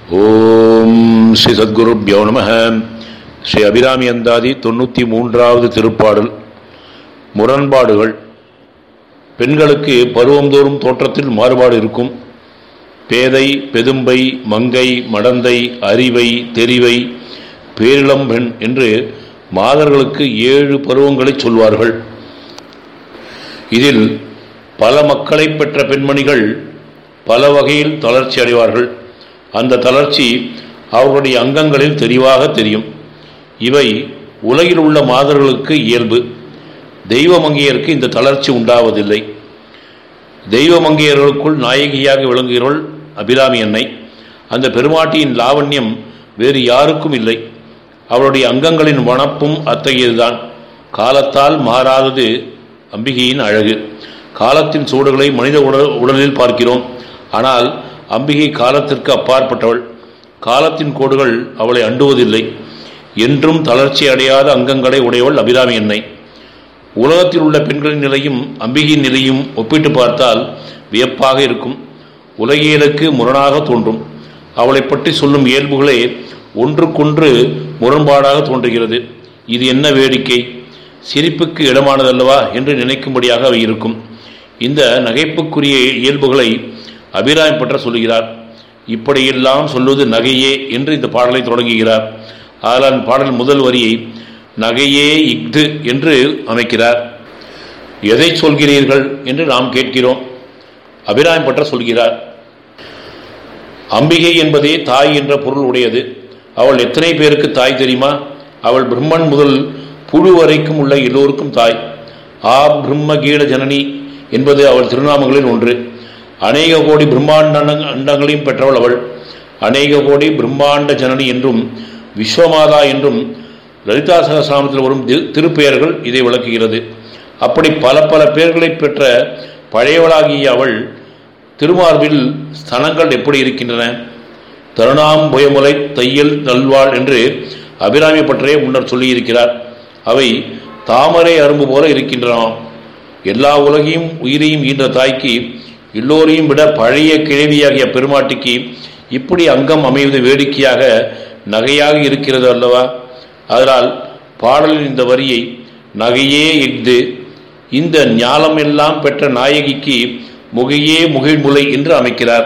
ஓம் ஸ்ரீ சத்குருப்யோ நம ஸ்ரீ அபிராமி அந்தாதி தொண்ணூற்றி மூன்றாவது திருப்பாடல் முரண்பாடுகள் பெண்களுக்கு பருவந்தோறும் தோற்றத்தில் மாறுபாடு இருக்கும் பேதை பெதும்பை மங்கை மடந்தை அறிவை தெரிவை பேரிளம்பெண் என்று மாதர்களுக்கு ஏழு பருவங்களை சொல்வார்கள் இதில் பல மக்களை பெற்ற பெண்மணிகள் பல வகையில் தளர்ச்சி அடைவார்கள் அந்த தளர்ச்சி அவர்களுடைய அங்கங்களில் தெளிவாக தெரியும் இவை உலகில் உள்ள மாதர்களுக்கு இயல்பு தெய்வமங்கையருக்கு இந்த தளர்ச்சி உண்டாவதில்லை தெய்வமங்கையர்களுக்குள் நாயகியாக விளங்குகிறவள் அபிராமி அன்னை அந்த பெருமாட்டியின் லாவண்யம் வேறு யாருக்கும் இல்லை அவருடைய அங்கங்களின் வனப்பும் அத்தகையதுதான் காலத்தால் மாறாதது அம்பிகையின் அழகு காலத்தின் சூடுகளை மனித உடல் உடலில் பார்க்கிறோம் ஆனால் அம்பிகை காலத்திற்கு அப்பாற்பட்டவள் காலத்தின் கோடுகள் அவளை அண்டுவதில்லை என்றும் தளர்ச்சி அடையாத அங்கங்களை உடையவள் அபிராமி அன்னை உலகத்தில் உள்ள பெண்களின் நிலையும் அம்பிகையின் நிலையும் ஒப்பிட்டு பார்த்தால் வியப்பாக இருக்கும் உலகியலுக்கு முரணாக தோன்றும் அவளை பற்றி சொல்லும் இயல்புகளே ஒன்றுக்கொன்று முரண்பாடாக தோன்றுகிறது இது என்ன வேடிக்கை சிரிப்புக்கு இடமானதல்லவா என்று நினைக்கும்படியாக அவை இருக்கும் இந்த நகைப்புக்குரிய இயல்புகளை அபிராமி பற்ற சொல்லுகிறார் இப்படியெல்லாம் சொல்வது நகையே என்று இந்த பாடலை தொடங்குகிறார் ஆனால் பாடல் முதல் வரியை நகையே இஃது என்று அமைக்கிறார் எதை சொல்கிறீர்கள் என்று நாம் கேட்கிறோம் அபிராமி பற்ற சொல்கிறார் அம்பிகை என்பதே தாய் என்ற பொருள் உடையது அவள் எத்தனை பேருக்கு தாய் தெரியுமா அவள் பிரம்மன் முதல் புழு வரைக்கும் உள்ள எல்லோருக்கும் தாய் ஆ பிரம்ம கீட ஜனனி என்பது அவள் திருநாமங்களில் ஒன்று அநேக கோடி பிரம்மாண்ட அண்டங்களையும் பெற்றவள் அவள் அநேக கோடி பிரம்மாண்ட ஜனனி என்றும் விஸ்வமாதா என்றும் லலிதா சகசிராமத்தில் வரும் திருப்பெயர்கள் இதை விளக்குகிறது அப்படி பல பல பெயர்களை பெற்ற பழையவளாகிய அவள் திருமார்பில் ஸ்தனங்கள் எப்படி இருக்கின்றன தருணாம் புயமுலை தையல் நல்வாள் என்று அபிராமி பற்றியே முன்னர் சொல்லியிருக்கிறார் அவை தாமரை அரும்பு போல இருக்கின்றன எல்லா உலகையும் உயிரையும் ஈன்ற தாய்க்கு எல்லோரையும் விட பழைய கிழவியாகிய பெருமாட்டிக்கு இப்படி அங்கம் அமைவது வேடிக்கையாக நகையாக இருக்கிறது அல்லவா அதனால் பாடலின் இந்த வரியை நகையே இஃது இந்த ஞாலம் எல்லாம் பெற்ற நாயகிக்கு முகையே முகிழ்முலை என்று அமைக்கிறார்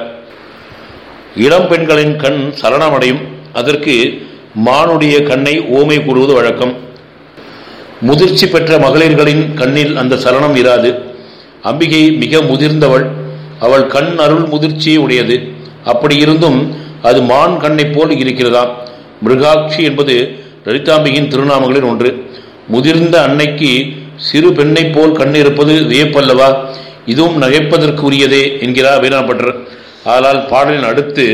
இளம் பெண்களின் கண் சலனமடையும் அதற்கு மானுடைய கண்ணை ஓமை கூறுவது வழக்கம் முதிர்ச்சி பெற்ற மகளிர்களின் கண்ணில் அந்த சலனம் இராது அம்பிகை மிக முதிர்ந்தவள் அவள் கண் அருள் முதிர்ச்சியே உடையது அப்படி இருந்தும் அது மான் கண்ணை போல் இருக்கிறதாம் மிருகாட்சி என்பது லலிதாம்பிகையின் திருநாமங்களில் ஒன்று முதிர்ந்த அன்னைக்கு சிறு பெண்ணை போல் கண் இருப்பது வியப்பல்லவா இதுவும் நகைப்பதற்கு உரியதே என்கிறார் வீணாப்பட்டர் ஆனால் பாடலின் அடுத்து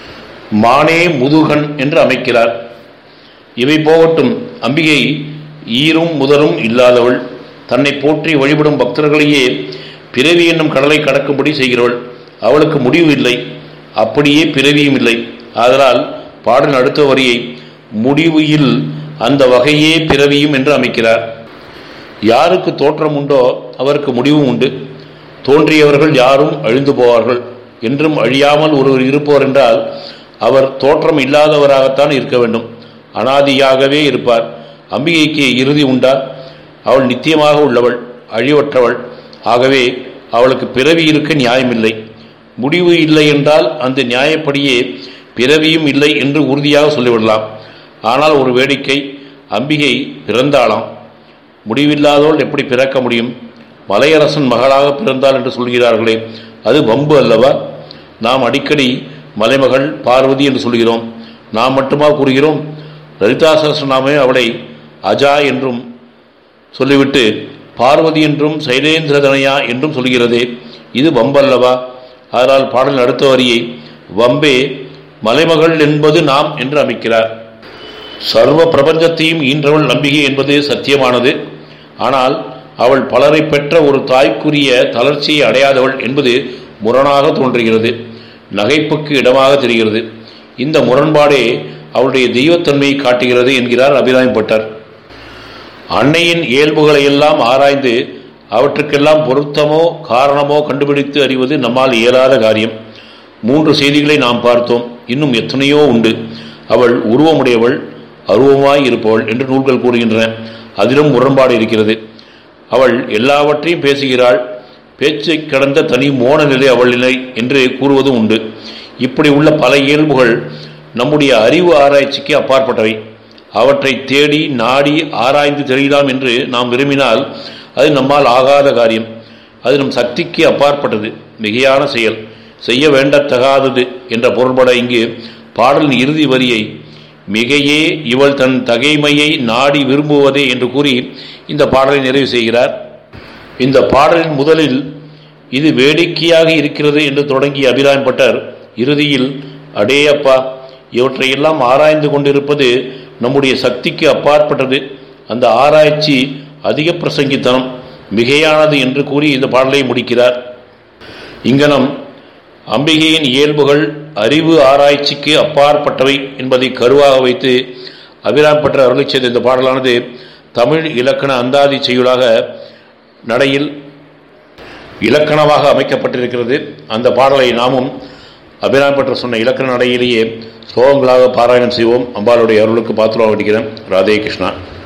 மானே முதுகன் என்று அமைக்கிறார் இவை போகட்டும் அம்பிகை ஈரும் முதலும் இல்லாதவள் தன்னை போற்றி வழிபடும் பக்தர்களையே பிறவி என்னும் கடலை கடக்கும்படி செய்கிறவள் அவளுக்கு முடிவு இல்லை அப்படியே பிறவியும் இல்லை ஆதலால் பாடல் அடுத்த வரியை முடிவில் அந்த வகையே பிறவியும் என்று அமைக்கிறார் யாருக்கு தோற்றம் உண்டோ அவருக்கு முடிவும் உண்டு தோன்றியவர்கள் யாரும் அழிந்து போவார்கள் என்றும் அழியாமல் ஒருவர் இருப்பவர் என்றால் அவர் தோற்றம் இல்லாதவராகத்தான் இருக்க வேண்டும் அனாதியாகவே இருப்பார் அம்பிகைக்கு இறுதி உண்டா அவள் நித்தியமாக உள்ளவள் அழிவற்றவள் ஆகவே அவளுக்கு பிறவி இருக்க நியாயமில்லை முடிவு இல்லை என்றால் அந்த நியாயப்படியே பிறவியும் இல்லை என்று உறுதியாக சொல்லிவிடலாம் ஆனால் ஒரு வேடிக்கை அம்பிகை பிறந்தாளாம் முடிவில்லாதவள் எப்படி பிறக்க முடியும் மலையரசன் மகளாக பிறந்தாள் என்று சொல்கிறார்களே அது வம்பு அல்லவா நாம் அடிக்கடி மலைமகள் பார்வதி என்று சொல்கிறோம் நாம் மட்டுமா கூறுகிறோம் லலிதா சகசிரநாமே அவளை அஜா என்றும் சொல்லிவிட்டு பார்வதி என்றும் சைலேந்திரதனையா என்றும் சொல்கிறதே இது வம்பல்லவா அதனால் பாடல் அடுத்த வரியை வம்பே மலைமகள் என்பது நாம் என்று அமைக்கிறார் சர்வ பிரபஞ்சத்தையும் ஈன்றவள் நம்பிக்கை என்பது சத்தியமானது ஆனால் அவள் பலரை பெற்ற ஒரு தாய்க்குரிய தளர்ச்சியை அடையாதவள் என்பது முரணாக தோன்றுகிறது நகைப்புக்கு இடமாக தெரிகிறது இந்த முரண்பாடே அவளுடைய தெய்வத்தன்மையை காட்டுகிறது என்கிறார் அபிராமி பட்டர் அன்னையின் இயல்புகளை எல்லாம் ஆராய்ந்து அவற்றுக்கெல்லாம் பொருத்தமோ காரணமோ கண்டுபிடித்து அறிவது நம்மால் இயலாத காரியம் மூன்று செய்திகளை நாம் பார்த்தோம் இன்னும் எத்தனையோ உண்டு அவள் உருவமுடையவள் அருவமாய் இருப்பவள் என்று நூல்கள் கூறுகின்றன அதிலும் முரண்பாடு இருக்கிறது அவள் எல்லாவற்றையும் பேசுகிறாள் பேச்சை கடந்த தனி மோன நிலை அவள் நிலை என்று கூறுவதும் உண்டு இப்படி உள்ள பல இயல்புகள் நம்முடைய அறிவு ஆராய்ச்சிக்கு அப்பாற்பட்டவை அவற்றை தேடி நாடி ஆராய்ந்து தெரியலாம் என்று நாம் விரும்பினால் அது நம்மால் ஆகாத காரியம் அது நம் சக்திக்கு அப்பாற்பட்டது மிகையான செயல் செய்ய வேண்டத்தகாதது என்ற பொருள்பட இங்கு பாடலின் இறுதி வரியை மிகையே இவள் தன் தகைமையை நாடி விரும்புவதே என்று கூறி இந்த பாடலை நிறைவு செய்கிறார் இந்த பாடலின் முதலில் இது வேடிக்கையாக இருக்கிறது என்று தொடங்கிய அபிராம் பட்டர் இறுதியில் அடேயப்பா இவற்றையெல்லாம் ஆராய்ந்து கொண்டிருப்பது நம்முடைய சக்திக்கு அப்பாற்பட்டது அந்த ஆராய்ச்சி அதிக பிரசங்கித்தனம் மிகையானது என்று கூறி இந்த பாடலை முடிக்கிறார் இங்கனம் அம்பிகையின் இயல்புகள் அறிவு ஆராய்ச்சிக்கு அப்பாற்பட்டவை என்பதை கருவாக வைத்து அபிராம் பற்ற அருளை செய்த இந்த பாடலானது தமிழ் இலக்கண அந்தாதி செய்யுளாக நடையில் இலக்கணமாக அமைக்கப்பட்டிருக்கிறது அந்த பாடலை நாமும் அபிராம் பற்ற சொன்ன இலக்கண நடையிலேயே ஸ்லோகங்களாக பாராயணம் செய்வோம் அம்பாளுடைய அருளுக்கு பாத்திரம் வேண்டிக்கிறேன் ராதே கிருஷ்ணா